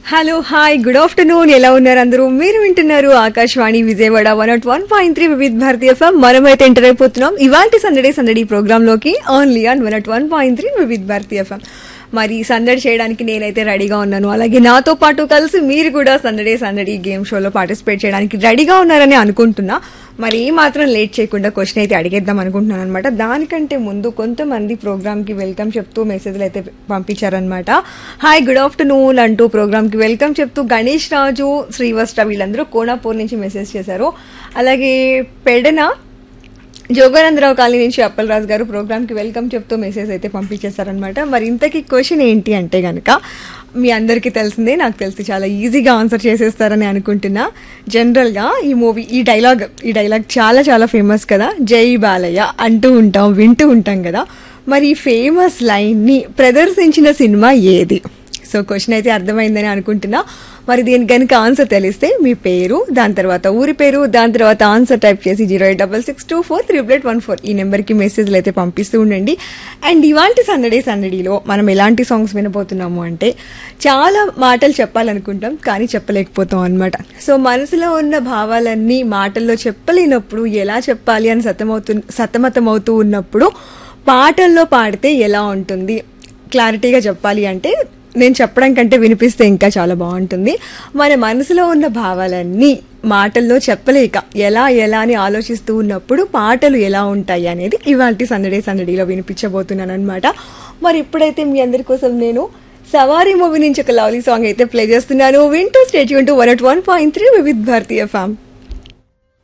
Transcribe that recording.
hello hi good afternoon ఎలా ఉన్నారు అందరూ మీరు వింటున్నారు Akashvani Vijayawada one nought one point three Vividh Bharati FM మనమైతే ఎంటర్ అయిపోతున్నాం ఇవాంటి సందడి సందడి ప్రోగ్రామ్ లోకి only on one nought one point three Vividh Bharati FM మరి సందడి చేయడానికి నేనైతే రెడీగా ఉన్నాను అలాగే నాతో పాటు కలిసి మీరు కూడా సందడి సందడి గేమ్ షోలో పార్టిసిపేట్ చేయడానికి రెడీగా ఉన్నారని అనుకుంటున్నా మరి ఏ మాత్రం లేట్ చేయకుండా క్వశ్చన్ అయితే అడిగేద్దాం అనుకుంటున్నాను అనమాట దానికంటే ముందు కొంతమంది ప్రోగ్రామ్కి వెల్కమ్ చెప్తూ మెసేజ్లు అయితే పంపించారనమాట హాయ్ గుడ్ ఆఫ్టర్నూన్ అంటూ ప్రోగ్రామ్కి వెల్కమ్ చెప్తూ గణేష్ రాజు శ్రీవస్త్ర వీళ్ళందరూ కోనాపూర్ నుంచి మెసేజ్ చేశారు అలాగే పెడన జోగానందరావు కాలనీ నుంచి అప్పలరాజు గారు ప్రోగ్రామ్కి వెల్కమ్ చెప్తూ మెసేజ్ అయితే పంపించేశారనమాట మరి ఇంతకీ క్వశ్చన్ ఏంటి అంటే కనుక మీ అందరికీ తెలిసిందే నాకు తెలిసి చాలా ఈజీగా ఆన్సర్ చేసేస్తారని అనుకుంటున్నా జనరల్గా ఈ మూవీ ఈ డైలాగ్ ఈ డైలాగ్ చాలా చాలా ఫేమస్ కదా జై బాలయ్య అంటూ ఉంటాం వింటూ ఉంటాం కదా మరి ఈ ఫేమస్ లైన్ని ప్రదర్శించిన సినిమా ఏది సో క్వశ్చన్ అయితే అర్థమైందని అనుకుంటున్నా మరి దీనికి కనుక ఆన్సర్ తెలిస్తే మీ పేరు దాని తర్వాత ఊరి పేరు దాని తర్వాత ఆన్సర్ టైప్ చేసి zero eight double six two four triple eight one four ఈ నెంబర్కి మెసేజ్లు అయితే పంపిస్తూ ఉండండి అండ్ ఇవాంటి సందడే సందడిలో మనం ఎలాంటి సాంగ్స్ వినబోతున్నాము అంటే చాలా మాటలు చెప్పాలనుకుంటాం కానీ చెప్పలేకపోతాం అనమాట సో మనసులో ఉన్న భావాలన్నీ మాటల్లో చెప్పలేనప్పుడు ఎలా చెప్పాలి అని సతమవుతు సతమతమవుతూ ఉన్నప్పుడు పాటల్లో పాడితే ఎలా ఉంటుంది క్లారిటీగా చెప్పాలి అంటే నేను చెప్పడం కంటే వినిపిస్తే ఇంకా చాలా బాగుంటుంది మన మనసులో ఉన్న భావాలన్నీ మాటల్లో చెప్పలేక ఎలా ఎలా అని ఆలోచిస్తూ ఉన్నప్పుడు పాటలు ఎలా ఉంటాయి అనేది ఇవాళ సందడే సందడిలో వినిపించబోతున్నాను అనమాట మరి ఇప్పుడైతే మీ అందరి కోసం నేను సవారీ మూవీ నుంచి ఒక లవ్లీ సాంగ్ అయితే ప్లే చేస్తున్నాను వింటూ state to one at one point three Vividh Bharati ఫ్యామ్